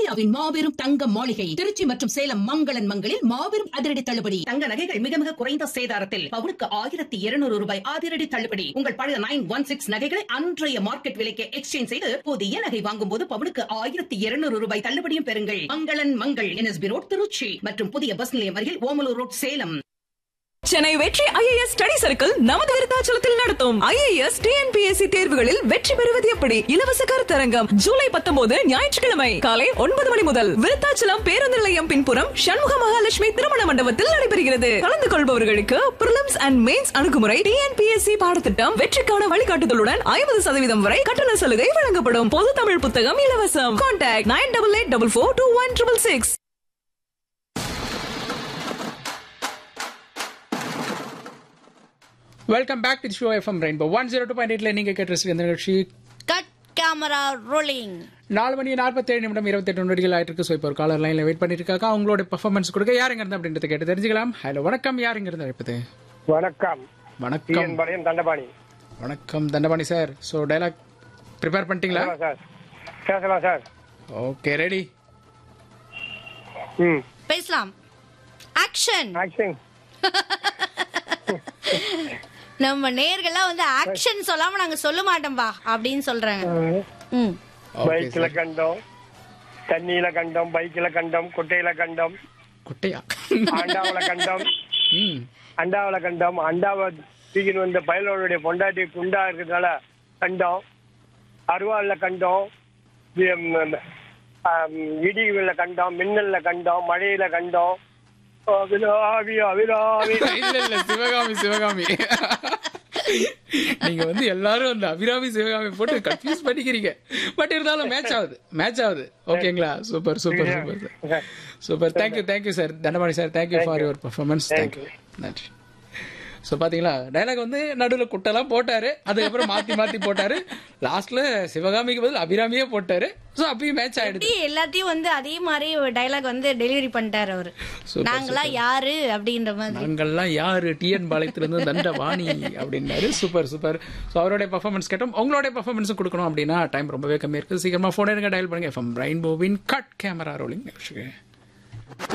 இந்தியாவின் மாபெரும் தங்க மாளிகை திருச்சி மற்றும் சேலம் மங்களன் மங்களில் மாபெரும் அதிரடி தள்ளுபடி தங்க நகைகள் மிக மிக குறைந்த சேதாரத்தில் பவுனுக்கு ஆயிரத்தி இருநூறு ரூபாய் அதிரடி தள்ளுபடி உங்கள் பழைய நைன் ஒன் சிக்ஸ் நகைகளை அன்றைய மார்க்கெட் விலைக்கு எக்ஸ்சேஞ்ச் செய்து புதிய நகை வாங்கும் போது பவுனுக்கு ஆயிரத்தி இருநூறு ரூபாய் தள்ளுபடியும் பெறுங்கள் மங்களன் மங்கள் என்எஸ்பி ரோட் திருச்சி மற்றும் புதிய பஸ் நிலையம் அருகில் ஓமலூர் ரோட் சேலம் சென்னை வெற்றி ஐஏஎஸ் ஸ்டடி சர்க்கிள் நமது விருத்தாச்சலத்தில் நடத்தும் ஐஏஎஸ் டிஎன்பிஎஸ்சி தேர்வுகளில் வெற்றி பெறுவது எப்படி இலவச கருத்தரங்கம் ஜூலை பத்தொன்பது ஞாயிற்றுக்கிழமை காலை ஒன்பது மணி முதல் விருத்தாச்சலம் பேருந்து நிலையம் பின்புறம் சண்முக மகாலட்சுமி திருமண மண்டபத்தில் நடைபெறுகிறது கலந்து கொள்பவர்களுக்கு பிரிலிம்ஸ் அண்ட் மெயின்ஸ் அணுகுமுறை டிஎன்பிஎஸ்சி பாடத்திட்டம் வெற்றிக்கான வழிகாட்டுதலுடன் ஐம்பது சதவீதம் வரை கட்டண சலுகை வழங்கப்படும் பொது தமிழ் புத்தகம் இலவசம் contact nine double eight double four two one triple six welcome back to show FM rainbow one zero two point எயிட்ல நீங்க கேட்டு இந்த நிகழ்ச்சி கட் கேமரா ரோலிங் நாலு மணி நாற்பத்தேழு நிமிடம் இருபத்தெட்டு நொடிகள் ஆயிட்டு இருக்கு ஸோ இப்போ ஒரு காலர் லைன்ல வெயிட் பண்ணிட்டு இருக்காங்க அவங்களோட பெர்ஃபார்மன்ஸ் கொடுக்க யாருங்க இருந்து அப்படின்றத கேட்டு தெரிஞ்சுக்கலாம் ஹலோ வணக்கம் யாருங்க இருந்து அழைப்பது வணக்கம் வணக்கம் பாளையம் தண்டபாணி வணக்கம் Dandapani sir so dialogue prepare பண்ணிட்டீங்களா பேசலாம் சார் பேசலாம் சார் ஓகே ரெடி ம் பேசலாம் ஆக்ஷன் ஆக்ஷன் நம்ம நேர்கள்லாம் வந்து ஆக்ஷன் சொல்லாம நாங்க சொல்ல மாட்டோம்பா அப்படின்னு சொல்றாங்க ம் ஓகே பைக்ல கண்டோம் தண்ணியில கண்டோம் பைக்ல கண்டோம் குட்டையில கண்டோம் குட்டையா அண்டாவில கண்டோம் ம் அண்டாவில கண்டோம் அண்டாவை தூக்கின்னு வந்த பயலோடைய பொண்டாட்டி குண்டா இருக்கிறதுனால கண்டோம் அருவாள்ல கண்டோம் ம், ஆம், இடிவுல கண்டோம் மின்னல்ல கண்டோம் மழையில கண்டோம் அவிராவி அவிராவி இல்ல இல்ல சிவகாமி சிவகாமி நீங்க வந்து எல்லாரும் அந்த அபிராமி சிவகாமி போட்டு கன்ஃபியூஸ் பண்ணிக்கிறீங்க பட் இருந்தாலும் மேட்ச் ஆகுது மேட்ச் ஆகுது ஓகேங்களா super super super sir super thank you thank you sir Dandapani sir thank you for your performance thank you நன்றி ஸோ பாத்தீங்களா டைலாக் வந்து நடுவில் குட்டெல்லாம் போட்டாரு அதுக்கப்புறம் மாத்தி மாத்தி போட்டாரு லாஸ்ட்ல சிவகாமிக்கு பதில் அபிராமியே போட்டாரு ஸோ அப்பயும் மேட்ச் ஆயிடுது எப்படி எல்லாத்தையும் வந்து அதே மாதிரி டைலாக் வந்து டெலிவரி பண்ணிட்டாரு அவரு Super, நாங்களாம் யாரு அப்படின்ற மாதிரி நாங்கள்லாம் யாரு டிஎன் பாளையத்திலிருந்து தண்டவாணி அப்படின்னாரு சூப்பர் சூப்பர் ஸோ அவருடைய பர்ஃபார்மன்ஸ் கேட்டோம் உங்களுடைய பர்ஃபார்மன்ஸ் கொடுக்கணும் அப்படின்னா டைம் ரொம்பவே கம்மியா இருக்கு சீக்கிரமா ஃபோன் எடுங்க டயல் பண்ணுங்க எஃப்எம் ரெயின்போவின் கட் கேமரா ரோலிங் நிகழ்ச்சிக்கு